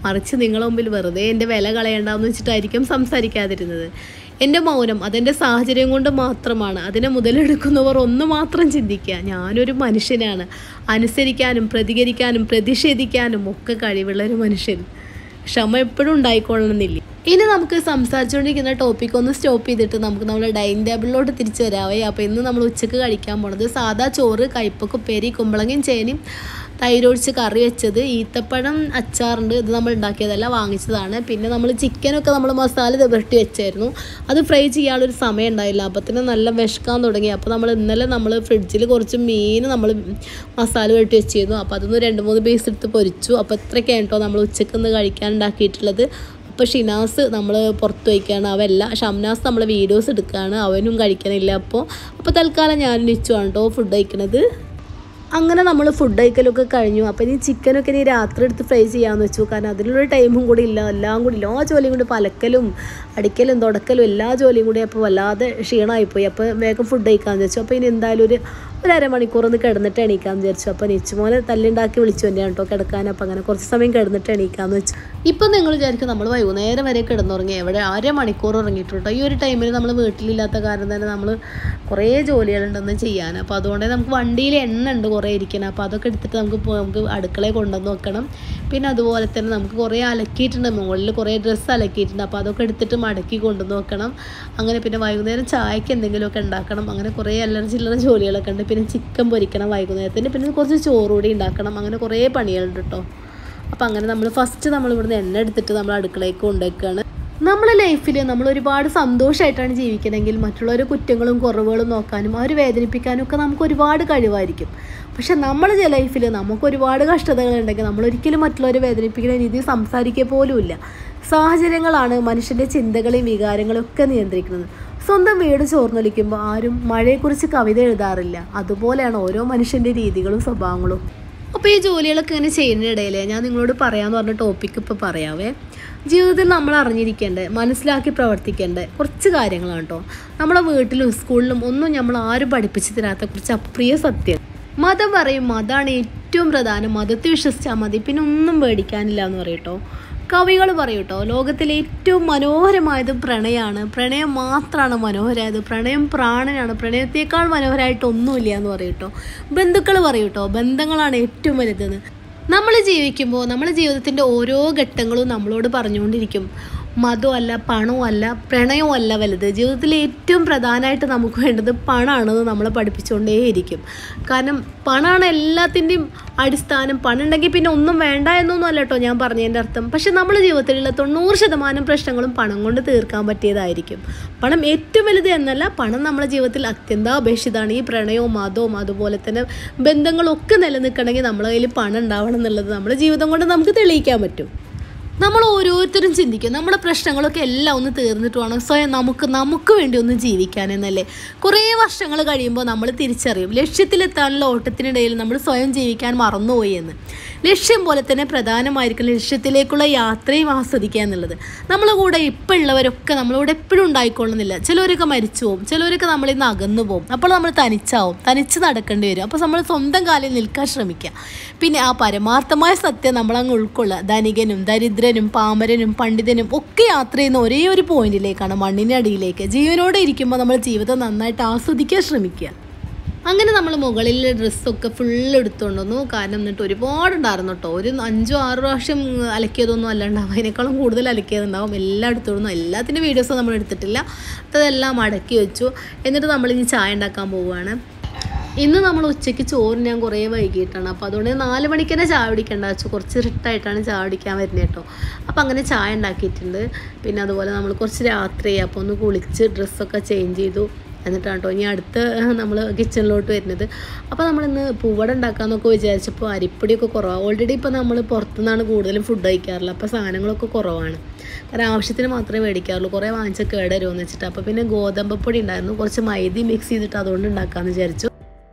മറിച്ച് നിങ്ങളുടെ മുമ്പിൽ വെറുതെ എൻ്റെ വില കളയണ്ടെന്ന് വെച്ചിട്ടായിരിക്കും സംസാരിക്കാതിരുന്നത് എൻ്റെ മൗനം അതെൻ്റെ സാഹചര്യം കൊണ്ട് മാത്രമാണ് അതിനെ മുതലെടുക്കുന്നവർ ഒന്ന് മാത്രം ചിന്തിക്കുക ഞാനൊരു മനുഷ്യനാണ് അനുസരിക്കാനും പ്രതികരിക്കാനും പ്രതിഷേധിക്കാനും ഒക്കെ കഴിവുള്ള ഒരു മനുഷ്യൻ ക്ഷമ എപ്പോഴും ഉണ്ടായിക്കൊള്ളണമെന്നില്ല ഇനി നമുക്ക് സംസാരിച്ചുകൊണ്ടിരിക്കുന്ന ടോപ്പിക് ഒന്ന് സ്റ്റോപ്പ് ചെയ്തിട്ട് നമുക്ക് നമ്മുടെ ഡൈനിങ് ടേബിളിലോട്ട് തിരിച്ചു വരാവേ അപ്പോൾ ഇന്ന് നമ്മൾ ഉച്ചക്ക് കഴിക്കാൻ പോണത് സാദാ ചോറ് കയ്പൊക്കെ ഉപ്പേരി കുമ്പളങ്ങയും ചേനയും തൈരൊഴിച്ച് കറി വെച്ചത് ഈത്തപ്പഴം അച്ചാറുണ്ട് ഇത് നമ്മൾ ഉണ്ടാക്കിയതല്ല വാങ്ങിച്ചതാണ് പിന്നെ നമ്മൾ ചിക്കനൊക്കെ നമ്മൾ മസാല പുരട്ടി വെച്ചായിരുന്നു അത് ഫ്രൈ ചെയ്യാനുള്ളൊരു സമയം ഉണ്ടായില്ല അപ്പോൾ തന്നെ നല്ല വിശക്കാൻ തുടങ്ങി അപ്പോൾ നമ്മൾ ഇന്നലെ നമ്മൾ ഫ്രിഡ്ജിൽ കുറച്ച് മീൻ നമ്മൾ മസാല പുരട്ടി വെച്ചിരുന്നു അപ്പോൾ അതൊന്ന് രണ്ട് മൂന്ന് പീസ് എടുത്ത് പൊരിച്ചു അപ്പോൾ ഇത്രയൊക്കെയാണ് കേട്ടോ നമ്മൾ ഉച്ചക്ക് ഇന്ന് കഴിക്കാൻ ഉണ്ടാക്കിയിട്ടുള്ളത് അപ്പോൾ ഷിനാസ് നമ്മൾ പുറത്ത് വയ്ക്കുകയാണ് അവല്ല ഷംനാസ് നമ്മൾ വീഡിയോസ് എടുക്കുകയാണ് അവനും കഴിക്കണില്ല അപ്പോൾ അപ്പോൾ തൽക്കാലം ഞാനും നിച്ചുവാണ് കേട്ടോ ഫുഡ് കഴിക്കണത് അങ്ങനെ നമ്മൾ ഫുഡ് കഴിക്കലൊക്കെ കഴിഞ്ഞു അപ്പോൾ ഇനി ചിക്കനൊക്കെ ഇനി രാത്രി എടുത്ത് ഫ്രൈ ചെയ്യാമെന്ന് വെച്ചു കാരണം അതിനുള്ള ടൈമും കൂടി ഇല്ല എല്ലാം കൂടി എല്ലാ ജോലിയും കൂടി പലക്കലും അടിക്കലും തുടക്കലും എല്ലാ ജോലിയും കൂടി അപ്പോൾ വല്ലാതെ ക്ഷീണമായിപ്പോയി അപ്പോൾ വേഗം ഫുഡ് കഴിക്കാമെന്ന് വെച്ചു അപ്പോൾ ഇനി എന്തായാലും ഒരു ഒരു അരമണിക്കൂർ ഒന്ന് കിടന്നിട്ട് എണീക്കാമെന്ന് വിചാരിച്ചു അപ്പോൾ നിച്ചുമോനെ തല്ലുണ്ടാക്കി വിളിച്ചു തന്നെയാണ് കേട്ടോ കിടക്കാൻ അപ്പോൾ അങ്ങനെ കുറച്ച് സമയം കിടന്നിട്ട് എണീക്കാമെന്ന് വെച്ചു ഇപ്പം നിങ്ങൾ വിചാരിക്കും നമ്മൾ വൈകുന്നേരം വരെ കിടന്നുറങ്ങി എവിടെ അരമണിക്കൂർ ഉറങ്ങിയിട്ടുണ്ട് ഈ ഒരു ടൈമിൽ നമ്മൾ വീട്ടിലില്ലാത്ത കാരണം തന്നെ നമ്മൾ കുറേ ജോലികളുണ്ടെന്ന് ചെയ്യാൻ അപ്പോൾ അതുകൊണ്ട് നമുക്ക് വണ്ടിയിൽ എണ്ണ ഉണ്ട് കുറേ ഇരിക്കണം അപ്പോൾ അതൊക്കെ എടുത്തിട്ട് നമുക്ക് പോ- നമുക്ക് അടുക്കളയിൽ കൊണ്ടുവന്ന് വെക്കണം പിന്നെ അതുപോലെ തന്നെ നമുക്ക് കുറേ അലക്കിയിട്ടുണ്ട് മുകളിൽ കുറേ ഡ്രസ്സ് അലക്കിയിട്ടുണ്ട് അപ്പോൾ അതൊക്കെ എടുത്തിട്ട് മടക്കി കൊണ്ടുവന്ന് വെക്കണം അങ്ങനെ പിന്നെ വൈകുന്നേരം ചായക്ക് എന്തെങ്കിലുമൊക്കെ ഉണ്ടാക്കണം അങ്ങനെ കുറേ അല്ലറ ചില്ലറ ജോലികളൊക്കെ ഉണ്ട് പിന്നെ ചിക്കൻ പൊരിക്കണം വൈകുന്നേരത്തിന് പിന്നെ കുറച്ച് ചോറ് കൂടി ഉണ്ടാക്കണം അങ്ങനെ കുറേ പണികളുണ്ട് കേട്ടോ അപ്പോൾ അങ്ങനെ നമ്മൾ ഫസ്റ്റ് നമ്മൾ ഇവിടുന്ന് എണ്ണ എടുത്തിട്ട് നമ്മൾ അടുക്കളയ്ക്ക് കൊണ്ടുവയ്ക്കുകയാണ് നമ്മളെ ലൈഫിൽ നമ്മൾ ഒരുപാട് സന്തോഷമായിട്ടാണ് ജീവിക്കണമെങ്കിൽ മറ്റുള്ളവരെ കുറ്റങ്ങളും കുറവുകളും നോക്കാനും അവരെ വേദനിപ്പിക്കാനും ഒക്കെ നമുക്ക് ഒരുപാട് കഴിവായിരിക്കും പക്ഷെ നമ്മുടെ ലൈഫിൽ നമുക്ക് ഒരുപാട് കഷ്ടതകളുണ്ടെങ്കിൽ നമ്മൾ ഒരിക്കലും മറ്റുള്ളവരെ വേദനിപ്പിക്കുന്ന രീതിയിൽ സംസാരിക്കുക പോലുമില്ല സാഹചര്യങ്ങളാണ് മനുഷ്യൻ്റെ ചിന്തകളെയും വികാരങ്ങളും ഒക്കെ നിയന്ത്രിക്കുന്നത് സ്വന്തം വീട് ചോർന്നൊലിക്കുമ്പോൾ ആരും മഴയെക്കുറിച്ച് കവിത എഴുതാറില്ല അതുപോലെയാണ് ഓരോ മനുഷ്യൻ്റെ രീതികളും സ്വഭാവങ്ങളും അപ്പോൾ ഈ ജോലികളൊക്കെ ഇങ്ങനെ ചെയ്യുന്നതിനിടയിൽ ഞാൻ നിങ്ങളോട് പറയാമെന്ന് പറഞ്ഞ ടോപ്പിക്ക് ഇപ്പോൾ പറയാവേ ജീവിതത്തിൽ നമ്മൾ അറിഞ്ഞിരിക്കേണ്ട മനസ്സിലാക്കി പ്രവർത്തിക്കേണ്ട കുറച്ച് കാര്യങ്ങളാണ് കേട്ടോ നമ്മളെ വീട്ടിലും സ്കൂളിലും ഒന്നും നമ്മൾ ആരും പഠിപ്പിച്ചു തരാത്ത കുറച്ച് അപ്രിയ സത്യം മതം പറയും മതമാണ് ഏറ്റവും പ്രധാനം മതത്തെ വിശ്വസിച്ചാൽ മതി പിന്നെ ഒന്നും പേടിക്കാനില്ല എന്ന് പറയും കേട്ടോ കവികൾ പറയും കേട്ടോ ലോകത്തിലെ ഏറ്റവും മനോഹരമായത് പ്രണയമാണ് പ്രണയം മാത്രമാണ് മനോഹരമായത് പ്രണയം പ്രാണനാണ് പ്രണയത്തേക്കാൾ മനോഹരമായിട്ട് ഒന്നുമില്ല എന്ന് പറയും കേട്ടോ ബന്ധുക്കൾ പറയും കേട്ടോ ബന്ധങ്ങളാണ് ഏറ്റവും വലുതെന്ന് നമ്മൾ ജീവിക്കുമ്പോൾ നമ്മുടെ ജീവിതത്തിൻ്റെ ഓരോ ഘട്ടങ്ങളും നമ്മളോട് പറഞ്ഞുകൊണ്ടിരിക്കും മതമല്ല പണമല്ല പ്രണയമല്ല വലുത് ജീവിതത്തിൽ ഏറ്റവും പ്രധാനമായിട്ട് നമുക്ക് വേണ്ടത് പണമാണെന്ന് നമ്മളെ പഠിപ്പിച്ചുകൊണ്ടേയിരിക്കും കാരണം പണമാണ് എല്ലാത്തിൻ്റെയും അടിസ്ഥാനം പണം ഉണ്ടെങ്കിൽ പിന്നെ ഒന്നും വേണ്ട എന്നൊന്നും അല്ല കേട്ടോ ഞാൻ പറഞ്ഞതിൻ്റെ അർത്ഥം പക്ഷെ നമ്മുടെ ജീവിതത്തിലുള്ള തൊണ്ണൂറ് ശതമാനം പ്രശ്നങ്ങളും പണം കൊണ്ട് തീർക്കാൻ പറ്റിയതായിരിക്കും പണം ഏറ്റവും വലുത് എന്നല്ല പണം നമ്മുടെ ജീവിതത്തിൽ അത്യന്താപേക്ഷിതമാണ് ഈ പ്രണയവും മതവും അതുപോലെ തന്നെ ബന്ധങ്ങളും ഒക്കെ നിലനിൽക്കണമെങ്കിൽ നമ്മളെ കയ്യിൽ പണം ഉണ്ടാവണം എന്നുള്ളത് നമ്മുടെ ജീവിതം കൊണ്ട് നമുക്ക് തെളിയിക്കാൻ പറ്റും നമ്മൾ ഓരോരുത്തരും ചിന്തിക്കും നമ്മുടെ പ്രശ്നങ്ങളൊക്കെ എല്ലാം ഒന്ന് തീർന്നിട്ട് വേണം സ്വയം നമുക്ക് നമുക്ക് വേണ്ടി ഒന്ന് ജീവിക്കാൻ എന്നല്ലേ കുറേ വർഷങ്ങൾ കഴിയുമ്പോൾ നമ്മൾ തിരിച്ചറിയും ലക്ഷ്യത്തിലെത്താനുള്ള ഓട്ടത്തിനിടയിൽ നമ്മൾ സ്വയം ജീവിക്കാൻ മറന്നുപോയി എന്ന് ലക്ഷ്യം പോലെ തന്നെ പ്രധാനമായിരിക്കും ലക്ഷ്യത്തിലേക്കുള്ള യാത്രയും ആസ്വദിക്കുക എന്നുള്ളത് നമ്മളെ കൂടെ ഇപ്പം ഉള്ളവരൊക്കെ നമ്മളോട് എപ്പോഴും ഉണ്ടായിക്കൊള്ളുന്നില്ല ചിലവരൊക്കെ മരിച്ചു പോകും ചിലവരൊക്കെ നമ്മളിൽ നിന്ന് അകന്നു പോകും അപ്പോൾ നമ്മൾ തനിച്ചാവും തനിച്ച് നടക്കേണ്ടി വരും അപ്പോൾ നമ്മൾ സ്വന്തം കാലിൽ നിൽക്കാൻ ശ്രമിക്കുക പിന്നെ ആ പരമാർത്ഥമായ സത്യം നമ്മളങ്ങ് ഉൾക്കൊള്ളുക ധനികനും ദരിദ്രനും പാമരനും പണ്ഡിതനും ഒക്കെ യാത്ര ചെയ്യുന്ന ഒരേ ഒരു പോയിന്റിലേക്കാണ് മണ്ണിനടിയിലേക്ക് ജീവനോടെ ഇരിക്കുമ്പോൾ നമ്മൾ ജീവിതം നന്നായിട്ട് ആസ്വദിക്കാൻ ശ്രമിക്കുക അങ്ങനെ നമ്മൾ മുകളിലെ ഡ്രസ്സൊക്കെ ഫുള്ള് എടുത്തുകൊണ്ട് വന്നു കാരണം എന്നിട്ട് ഒരുപാടുണ്ടായിരുന്നു കേട്ടോ ഒരു അഞ്ചോ ആറ് പ്രാവശ്യം അലക്കിയതൊന്നും അല്ലാണ്ടാവും അതിനേക്കാളും കൂടുതൽ അലക്കിയതുണ്ടാവും എല്ലാം എടുത്തുകൊണ്ടു എല്ലാത്തിൻ്റെ വീഡിയോസും നമ്മൾ എടുത്തിട്ടില്ല അതെല്ലാം മടക്കി വെച്ചു എന്നിട്ട് നമ്മളിനി ചായ ഉണ്ടാക്കാൻ പോവുകയാണ് ഇന്ന് നമ്മൾ ഉച്ചയ്ക്ക് ചോറ് ഞാൻ കുറേ വൈകിട്ടാണ് അപ്പോൾ അതുകൊണ്ട് നാല് മണിക്ക് തന്നെ ചായ കുടിക്കേണ്ട വെച്ചു കുറച്ച് ഇരുട്ടായിട്ടാണ് ചായ കുടിക്കാൻ വരുന്നത് കേട്ടോ അപ്പോൾ അങ്ങനെ ചായ ഉണ്ടാക്കിയിട്ടുണ്ട് പിന്നെ അതുപോലെ നമ്മൾ കുറച്ച് രാത്രി അപ്പോൾ ഒന്ന് കുളിച്ച് ഡ്രസ്സൊക്കെ ചേഞ്ച് ചെയ്തു എന്നിട്ടാണ് കേട്ടോ ഇനി അടുത്ത് നമ്മൾ കിച്ചണിലോട്ട് വരുന്നത് അപ്പോൾ നമ്മളിന്ന് പൂവട ഉണ്ടാക്കാമെന്നൊക്കെ വിചാരിച്ചപ്പോൾ അരിപ്പൊടിയൊക്കെ കുറവാണ് ഓൾറെഡി ഇപ്പോൾ നമ്മൾ പുറത്തുനിന്നാണ് കൂടുതലും ഫുഡ് കഴിക്കാറുള്ളത് അപ്പോൾ സാധനങ്ങളൊക്കെ കുറവാണ് കാരണം ആവശ്യത്തിന് മാത്രമേ മേടിക്കാറുള്ളൂ കുറേ വാങ്ങിച്ച കേടരുമെന്ന് വെച്ചിട്ട് അപ്പോൾ പിന്നെ ഗോതമ്പ് പൊടി ഉണ്ടായിരുന്നു കുറച്ച് മൈദി മിക്സ് ചെയ്തിട്ട് അതുകൊണ്ട് ഉണ്ടാക്കാമെന്ന് വിചാരിച്ചു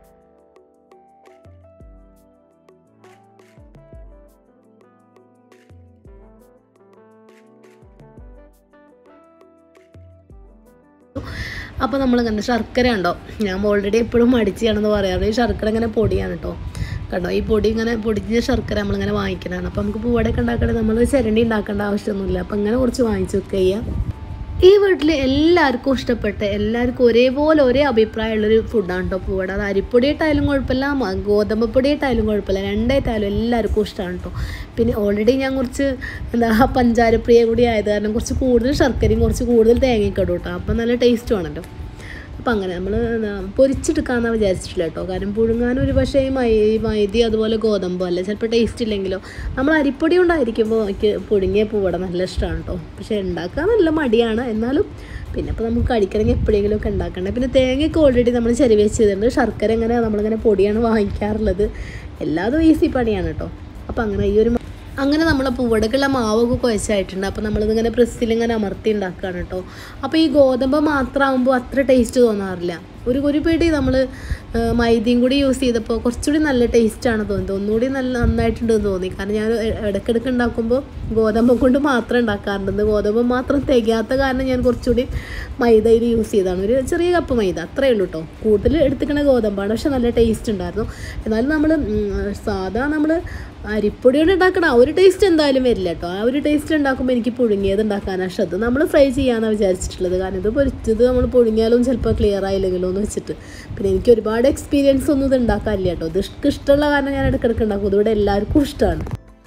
അപ്പോൾ നമ്മൾ കണ്ട ശർക്കര ഉണ്ടോ ഞാൻ ഓൾറെഡി എപ്പോഴും മടിച്ചാണെന്ന് പറയാറ് ഈ ശർക്കര ഇങ്ങനെ പൊടിയാണ് കേട്ടോ കണ്ടോ ഈ പൊടി ഇങ്ങനെ പൊടിഞ്ഞ ശർക്കര നമ്മളിങ്ങനെ വാങ്ങിക്കണതാണ് അപ്പോൾ നമുക്ക് പൂവടയൊക്കെ ഉണ്ടാക്കണേ നമ്മൾ ചിരണ്ടി ഉണ്ടാക്കേണ്ട ആവശ്യമൊന്നുമില്ല അപ്പോൾ ഇങ്ങനെ കുറച്ച് വാങ്ങിച്ച് വെക്കുക ചെയ്യാം ഈ വീട്ടിൽ എല്ലാവർക്കും ഇഷ്ടപ്പെട്ട എല്ലാവർക്കും ഒരേപോലെ ഒരേ അഭിപ്രായമുള്ളൊരു ഫുഡാണ് കേട്ടോ പൂവട അത് അരിപ്പൊടിയിട്ടായാലും കുഴപ്പമില്ല മ- ഗോതമ്പ് പൊടിയിട്ടായാലും കുഴപ്പമില്ല രണ്ടായിട്ടായാലും എല്ലാവർക്കും ഇഷ്ടമാണ് കേട്ടോ പിന്നെ ഓൾറെഡി ഞാൻ കുറച്ച് എന്താ പഞ്ചാരപ്രിയ കൂടി ആയത് കാരണം കുറച്ച് കൂടുതൽ ശർക്കരയും കുറച്ച് കൂടുതൽ തേങ്ങയൊക്കെ ഇടും കേട്ടോ അപ്പം നല്ല ടേസ്റ്റും ആണല്ലോ അപ്പം അങ്ങനെ നമ്മൾ പൊരിച്ചെടുക്കാമെന്നാണ് വിചാരിച്ചിട്ടില്ല കേട്ടോ കാരണം പുഴുങ്ങാൻ ഒരു പക്ഷേ ഈ മൈ ഈ മൈദി അതുപോലെ ഗോതമ്പോ അല്ല ചിലപ്പോൾ ടേസ്റ്റ് ഇല്ലെങ്കിലോ നമ്മൾ അരിപ്പൊടി കൊണ്ടായിരിക്കുമ്പോൾ എനിക്ക് പുഴുങ്ങിയ പൂവട നല്ല ഇഷ്ടമാണ് കേട്ടോ പക്ഷേ ഉണ്ടാക്കാൻ നല്ല മടിയാണ് എന്നാലും പിന്നെ ഇപ്പോൾ നമുക്ക് കഴിക്കണമെങ്കിൽ എപ്പോഴെങ്കിലും ഒക്കെ ഉണ്ടാക്കണ്ടേ പിന്നെ തേങ്ങയൊക്കെ ഓൾറെഡി നമ്മൾ ചെറിയ വെച്ചിട്ടുണ്ട് ശർക്കര ഇങ്ങനെ നമ്മളിങ്ങനെ പൊടിയാണ് വാങ്ങിക്കാറുള്ളത് എല്ലാതും ഈസി പണിയാണ് കേട്ടോ അപ്പോൾ അങ്ങനെ ഈ ഒരു മ- അങ്ങനെ നമ്മൾ പൂവടക്കുള്ള മാവൊക്കെ കുഴച്ചായിട്ടുണ്ട് അപ്പോൾ നമ്മളിതിങ്ങനെ പ്രസ്സിൽ ഇങ്ങനെ അമർത്തി ഉണ്ടാക്കുകയാണ് കേട്ടോ അപ്പോൾ ഈ ഗോതമ്പ് മാത്രമാകുമ്പോൾ അത്ര ടേസ്റ്റ് തോന്നാറില്ല ഒരു ഒരു പിടി നമ്മൾ മൈദയും കൂടി യൂസ് ചെയ്തപ്പോൾ കുറച്ചുകൂടി നല്ല ടേസ്റ്റാണ് തോന്നിയത് ഒന്നുകൂടി നല്ല നന്നായിട്ടുണ്ടെന്ന് തോന്നി കാരണം ഞാൻ ഇ- ഇടയ്ക്കിടയ്ക്ക് ഉണ്ടാക്കുമ്പോൾ ഗോതമ്പ് കൊണ്ട് മാത്രം ഉണ്ടാക്കാറുണ്ട് ഗോതമ്പ് മാത്രം തികയാത്ത കാരണം ഞാൻ കുറച്ചുകൂടി മൈദയിൽ യൂസ് ചെയ്തതാണ് ഒരു ചെറിയ കപ്പ് മൈദ അത്രയേ ഉള്ളൂ കേട്ടോ കൂടുതൽ എടുത്തിക്കണ ഗോതമ്പാണ് പക്ഷെ നല്ല ടേസ്റ്റ് ഉണ്ടായിരുന്നു എന്നാലും നമ്മൾ സാധാ നമ്മൾ അരിപ്പൊടി കൊണ്ട് ഉണ്ടാക്കണ ആ ഒരു ടേസ്റ്റ് എന്തായാലും വരില്ല കേട്ടോ ആ ഒരു ടേസ്റ്റ് ഉണ്ടാക്കുമ്പോൾ എനിക്ക് പുഴുങ്ങിയത് ഉണ്ടാക്കാനാണ് ഇഷ്ടം അത് നമ്മൾ ഫ്രൈ ചെയ്യാമെന്നാണ് വിചാരിച്ചിട്ടുള്ളത് കാരണം ഇത് പൊരിച്ചത് നമ്മൾ പുഴുങ്ങിയാലും ചിലപ്പോൾ ക്ലിയർ ആയില്ലെങ്കിലോ എന്ന് വെച്ചിട്ട് പിന്നെ എനിക്ക് ഒരുപാട് എക്സ്പീരിയൻസ് ഒന്നും ഇത് ഉണ്ടാക്കാനില്ല കേട്ടോ ഇത് ഇഷ്ട- ഇഷ്ടമുള്ള കാരണം ഞാൻ ഇടയ്ക്കിടയ്ക്ക് ഉണ്ടാക്കും ഇതിവിടെ എല്ലാവർക്കും ഇഷ്ടമാണ്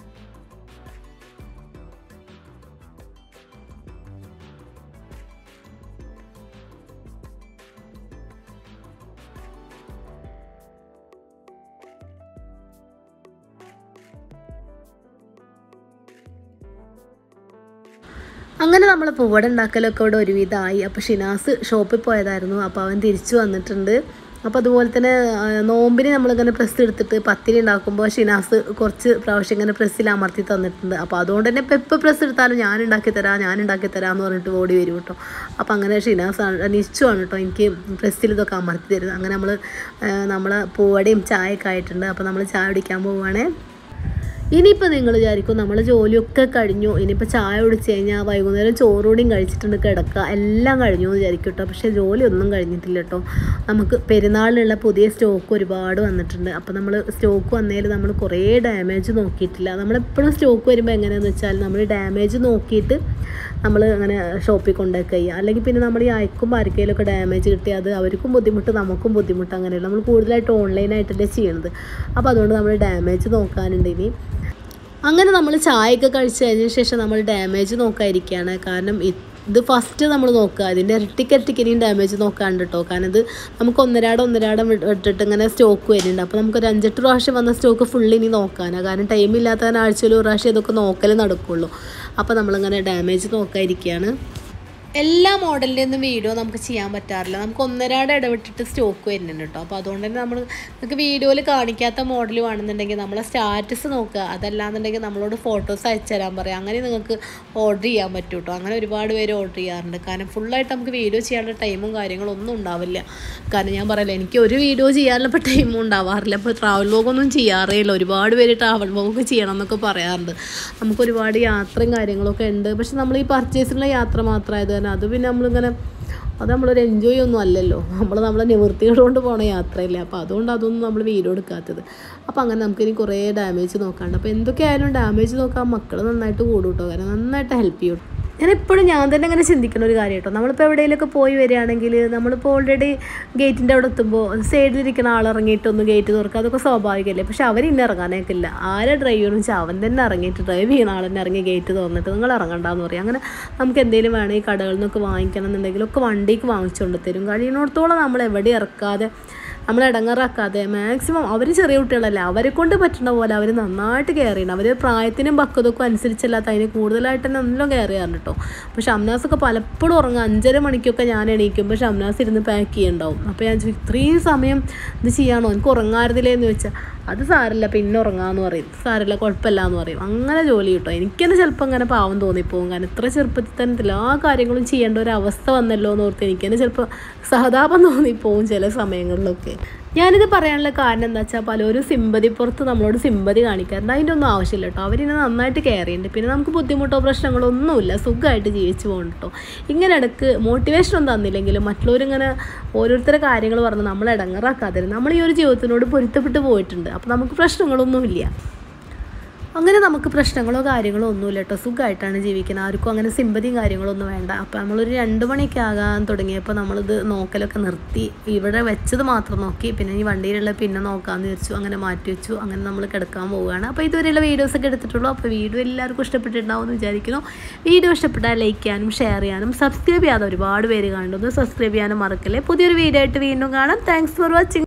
അങ്ങനെ നമ്മൾ പൂവട ഉണ്ടാക്കലൊക്കെ ഇവിടെ ഒരുവിധമായി അപ്പോൾ ഷിനാസ് ഷോപ്പിൽ പോയതായിരുന്നു അപ്പോൾ അവൻ തിരിച്ചു വന്നിട്ടുണ്ട് അപ്പോൾ അതുപോലെ തന്നെ ആ, നോമ്പിന് നമ്മളിങ്ങനെ പ്രസ് എടുത്തിട്ട് പത്തിരി ഉണ്ടാക്കുമ്പോൾ ഷിനാസ് കുറച്ച് പ്രാവശ്യം ഇങ്ങനെ പ്രസ്സിൽ അമർത്തി തന്നിട്ടുണ്ട് അപ്പോൾ അതുകൊണ്ട് തന്നെ ഇപ്പോൾ എപ്പോൾ പ്രസ് എടുത്താലും ഞാൻ ഉണ്ടാക്കി തരാം ഞാൻ ഉണ്ടാക്കി തരാം എന്ന് പറഞ്ഞിട്ട് ഓടി വരും കേട്ടോ അപ്പോൾ അങ്ങനെ ഷിനാസ് ആണ് നിശ്ചയമാണ് കേട്ടോ എനിക്ക് പ്രസ്സിൽ ഇതൊക്കെ അമർത്തി തരുന്നത് അങ്ങനെ നമ്മൾ നമ്മളെ പൂവടയും ചായയൊക്കെ ആയിട്ടുണ്ട് അപ്പോൾ നമ്മൾ ചായ കുടിക്കാൻ പോവുകയാണേ ഇനിയിപ്പോൾ നിങ്ങൾ വിചാരിക്കും നമ്മൾ ജോലിയൊക്കെ കഴിഞ്ഞു ഇനിയിപ്പോൾ ചായ കുടിച്ച് കഴിഞ്ഞാൽ വൈകുന്നേരം ചോറുകൂടിയും കഴിച്ചിട്ടുണ്ട് കിടക്കുക എല്ലാം കഴിഞ്ഞു എന്ന് വിചാരിക്കും കേട്ടോ പക്ഷേ ജോലിയൊന്നും കഴിഞ്ഞിട്ടില്ല കേട്ടോ നമുക്ക് പെരുന്നാളിനുള്ള പുതിയ സ്റ്റോക്ക് ഒരുപാട് വന്നിട്ടുണ്ട് അപ്പോൾ നമ്മൾ സ്റ്റോക്ക് വന്നതിൽ നമ്മൾ കുറേ ഡാമേജ് നോക്കിയിട്ടില്ല നമ്മളെപ്പോഴും സ്റ്റോക്ക് വരുമ്പോൾ എങ്ങനെയാണെന്ന് വെച്ചാൽ നമ്മൾ ഡാമേജ് നോക്കിയിട്ട് നമ്മൾ അങ്ങനെ ഷോപ്പിൽ കൊണ്ടുപോയി ചെയ്യുക അല്ലെങ്കിൽ പിന്നെ നമ്മൾ ഈ അയക്കുമ്പോൾ ആർക്കെങ്കിലുമൊക്കെ ഡാമേജ് കിട്ടി അത് അവർക്കും ബുദ്ധിമുട്ട് നമുക്കും ബുദ്ധിമുട്ട് അങ്ങനെയല്ല നമ്മൾ കൂടുതലായിട്ട് ഓൺലൈനായിട്ടല്ലേ ചെയ്യണത് അപ്പോൾ അതുകൊണ്ട് നമ്മൾ ഡാമേജ് നോക്കാനുണ്ട് ഇനി അങ്ങനെ നമ്മൾ ചായയൊക്കെ കഴിച്ച് കഴിഞ്ഞ ശേഷം നമ്മൾ ഡാമേജ് നോക്കാതിരിക്കുകയാണ് കാരണം ഇ- ഇത് ഫസ്റ്റ് നമ്മൾ നോക്കുക ഇതിൻ്റെ ഇരട്ടിക്ക് ഇരട്ടിക്ക് ഇനിയും ഡാമേജ് നോക്കാണ്ട് കേട്ടോ കാരണം ഇത് നമുക്ക് ഒന്നരാടം ഒന്നരാടം ഇട്ട് ഇട്ടിട്ട് ഇങ്ങനെ സ്റ്റോക്ക് വരുന്നുണ്ട് അപ്പോൾ നമുക്ക് ഒരു അഞ്ചെട്ട് പ്രാവശ്യം വന്ന സ്റ്റോക്ക് ഫുള്ള് ഇനി നോക്കാനാണ് കാരണം ടൈം ഇല്ലാത്തവൻ ആഴ്ചയിൽ ഒരു പ്രാവശ്യം ഇതൊക്കെ നോക്കൽ നടക്കുള്ളൂ അപ്പോൾ നമ്മളിങ്ങനെ ഡാമേജ് നോക്കാതിരിക്കുകയാണ് എല്ലാ മോഡലിൻ്റെയൊന്നും വീഡിയോ നമുക്ക് ചെയ്യാൻ പറ്റാറില്ല നമുക്ക് ഒന്നരാടെ ഇടവിട്ടിട്ട് സ്റ്റോക്ക് വരുന്നുണ്ട് കേട്ടോ അപ്പോൾ അതുകൊണ്ട് തന്നെ നമ്മൾ നമുക്ക് വീഡിയോയിൽ കാണിക്കാത്ത മോഡൽ വേണമെന്നുണ്ടെങ്കിൽ നമ്മളെ സ്റ്റാറ്റസ് നോക്കുക അതല്ലാന്നുണ്ടെങ്കിൽ നമ്മളോട് ഫോട്ടോസ് അയച്ചു തരാൻ പറയാം അങ്ങനെ നിങ്ങൾക്ക് ഓർഡർ ചെയ്യാൻ പറ്റും കേട്ടോ അങ്ങനെ ഒരുപാട് പേര് ഓർഡർ ചെയ്യാറുണ്ട് കാരണം ഫുള്ളായിട്ട് നമുക്ക് വീഡിയോ ചെയ്യാനുള്ള ടൈമും കാര്യങ്ങളും ഒന്നും ഉണ്ടാവില്ല കാരണം ഞാൻ പറയില്ല എനിക്ക് ഒരു വീഡിയോ ചെയ്യാനുള്ള ഇപ്പോൾ ടൈമും ഉണ്ടാവാറില്ല ഇപ്പോൾ ട്രാവൽ വ്ലോഗൊന്നും ചെയ്യാറേ ഇല്ല ഒരുപാട് പേര് ട്രാവൽ വ്ലോഗ് ചെയ്യണം എന്നൊക്കെ പറയാറുണ്ട് നമുക്ക് ഒരുപാട് യാത്രയും കാര്യങ്ങളൊക്കെ ഉണ്ട് പക്ഷെ നമ്മൾ ഈ പർച്ചേസിനുള്ള യാത്ര മാത്രമായത് കാരണം അത് പിന്നെ നമ്മളിങ്ങനെ അത് നമ്മളൊരു എൻജോയ് ഒന്നും അല്ലല്ലോ നമ്മൾ നമ്മളെ നിവൃത്തികൾ കൊണ്ട് പോണ യാത്രയല്ലേ അപ്പോൾ അതുകൊണ്ട് അതൊന്നും നമ്മൾ വീഡിയോ എടുക്കാത്തത് അപ്പോൾ അങ്ങനെ നമുക്കിനി കുറേ ഡാമേജ് നോക്കാണ്ട് അപ്പോൾ എന്തൊക്കെയായാലും ഡാമേജ് നോക്കാൻ മക്കൾ നന്നായിട്ട് കൂടും കേട്ടോ കാരണം നന്നായിട്ട് ഹെൽപ്പ് ചെയ്യും ഞാൻ എപ്പോഴും ഞാൻ തന്നെ അങ്ങനെ ചിന്തിക്കുന്ന ഒരു കാര്യം കേട്ടോ നമ്മളിപ്പോൾ എവിടെയെങ്കിലുമൊക്കെ പോയി വരികയാണെങ്കിൽ നമ്മളിപ്പോൾ ഓൾറെഡി ഗേറ്റിൻ്റെ അവിടെ എത്തുമ്പോൾ സൈഡിലിരിക്കുന്ന ആൾ ഇറങ്ങിയിട്ടൊന്ന് ഗേറ്റ് തുറക്കുക അതൊക്കെ സ്വാഭാവികമല്ലേ പക്ഷെ അവർ ഇന്ന് ഇറങ്ങാനേക്കില്ല ആരെ ഡ്രൈവ് ചെയ്യണമെന്ന് വെച്ചാൽ അവൻ തന്നെ ഇറങ്ങിയിട്ട് ഡ്രൈവ് ചെയ്യുന്ന ആൾ തന്നെ ഇറങ്ങി ഗേറ്റ് തുറന്നിട്ട് നിങ്ങൾ ഇറങ്ങണ്ടെന്ന് പറയും അങ്ങനെ നമുക്ക് എന്തെങ്കിലും വേണമെങ്കിൽ കടകളിൽ നിന്നൊക്കെ വാങ്ങിക്കണം എന്നുണ്ടെങ്കിൽ ഒക്കെ വണ്ടിക്ക് വാങ്ങിച്ചുകൊണ്ട് തരും കഴിയുന്നിടത്തോളം നമ്മൾ എവിടെ ഇറക്കാതെ നമ്മൾ ഇടങ്ങാറാക്കാതെ മാക്സിമം അവർ ചെറിയ കുട്ടികളല്ലേ അവരെ കൊണ്ട് പറ്റുന്ന പോലെ അവർ നന്നായിട്ട് കെയർ ചെയ്യണം അവർ പ്രായത്തിനും പക്വതക്കും അനുസരിച്ചല്ലാത്ത അതിന് കൂടുതലായിട്ട് തന്നെ നല്ലോണം കെയർ ചെയ്യാറുണ്ട് കേട്ടോ അപ്പോൾ ഷംനാസൊക്കെ പലപ്പോഴും ഉറങ്ങുക അഞ്ചര മണിക്കൊക്കെ ഞാൻ എണീക്കുമ്പോൾ ഷംനാസ് ഇരുന്ന് പാക്ക് ചെയ്യുന്നുണ്ടാവും അപ്പോൾ ഞാൻ ചോദിക്കും ഇത്രയും സമയം ഇത് ചെയ്യാണോ എനിക്ക് ഉറങ്ങാറുന്നില്ലേ എന്ന് ചോദിച്ചാൽ അത് സാരില്ല പിന്നെ ഉറങ്ങാന്ന് പറയും സാരില്ല കുഴപ്പമില്ല എന്ന് പറയും അങ്ങനെ ജോലി കിട്ടും എനിക്ക് തന്നെ ചിലപ്പോൾ അങ്ങനെ പാവം തോന്നിപ്പോകും കാരണം ഇത്ര ചെറുപ്പത്തിൽ തന്നെ എല്ലാ കാര്യങ്ങളും ചെയ്യേണ്ട ഒരു അവസ്ഥ വന്നല്ലോ എന്ന് ഓർത്ത് എനിക്ക് തന്നെ ചിലപ്പോൾ സഹതാപം തോന്നിപ്പോവും ചില സമയങ്ങളിലൊക്കെ ഞാനിത് പറയാനുള്ള കാരണം എന്താ വെച്ചാൽ പലരും സിമ്പതി പുറത്ത് നമ്മളോട് സിമ്പതി കാണിക്കാറുണ്ട് അതിൻ്റെ ഒന്നും ആവശ്യമില്ല കേട്ടോ അവരിനെ നന്നായിട്ട് കെയർ ചെയ്യുന്നുണ്ട് പിന്നെ നമുക്ക് ബുദ്ധിമുട്ടോ പ്രശ്നങ്ങളോ ഒന്നുമില്ല സുഖമായിട്ട് ജീവിച്ചു പോകുന്നു കേട്ടോ ഇങ്ങനെ ഇടക്ക് മോട്ടിവേഷൻ ഒന്നും തന്നില്ലെങ്കിലും മറ്റുള്ളവരിങ്ങനെ ഓരോരുത്തരുടെ കാര്യങ്ങൾ പറഞ്ഞ് നമ്മൾ ഇടങ്ങറാക്കാതെ നമ്മൾ ഈ ഒരു ജീവിതത്തിനോട് പൊരുത്തപ്പെട്ട് പോയിട്ടുണ്ട് അപ്പോൾ നമുക്ക് പ്രശ്നങ്ങളൊന്നുമില്ല അങ്ങനെ നമുക്ക് പ്രശ്നങ്ങളോ കാര്യങ്ങളോ ഒന്നുമില്ല കേട്ടോ സുഖമായിട്ടാണ് ജീവിക്കുന്നത് ആർക്കും അങ്ങനെ സിമ്പതിയും കാര്യങ്ങളൊന്നും വേണ്ട അപ്പോൾ നമ്മളൊരു രണ്ട് മണിയൊക്കെ ആകാൻ തുടങ്ങിയപ്പോൾ നമ്മളിത് നോക്കലൊക്കെ നിർത്തി ഇവിടെ വെച്ചത് മാത്രം നോക്കി പിന്നെ ഈ വണ്ടിയിലുള്ള പിന്നെ നോക്കാമെന്ന് വിചാരിച്ചു അങ്ങനെ മാറ്റി വെച്ചു അങ്ങനെ നമ്മൾ കിടക്കാൻ പോവുകയാണ് അപ്പോൾ ഇതുവരെയുള്ള വീഡിയോസൊക്കെ എടുത്തിട്ടുള്ളൂ അപ്പോൾ വീഡിയോ എല്ലാവർക്കും ഇഷ്ടപ്പെട്ടിട്ടുണ്ടാവും എന്ന് വിചാരിക്കുന്നു വീഡിയോ ഇഷ്ടപ്പെട്ടാൽ ലൈക്ക് ചെയ്യാനും ഷെയർ ചെയ്യാനും സബ്സ്ക്രൈബ് ചെയ്യാതെ ഒരുപാട് പേര് കാണുന്നു സബ്സ്ക്രൈബ് ചെയ്യാനും മറക്കല്ലേ പുതിയൊരു വീഡിയോ ആയിട്ട് വീണ്ടും കാണാം താങ്ക്സ് ഫോർ വാച്ചിങ്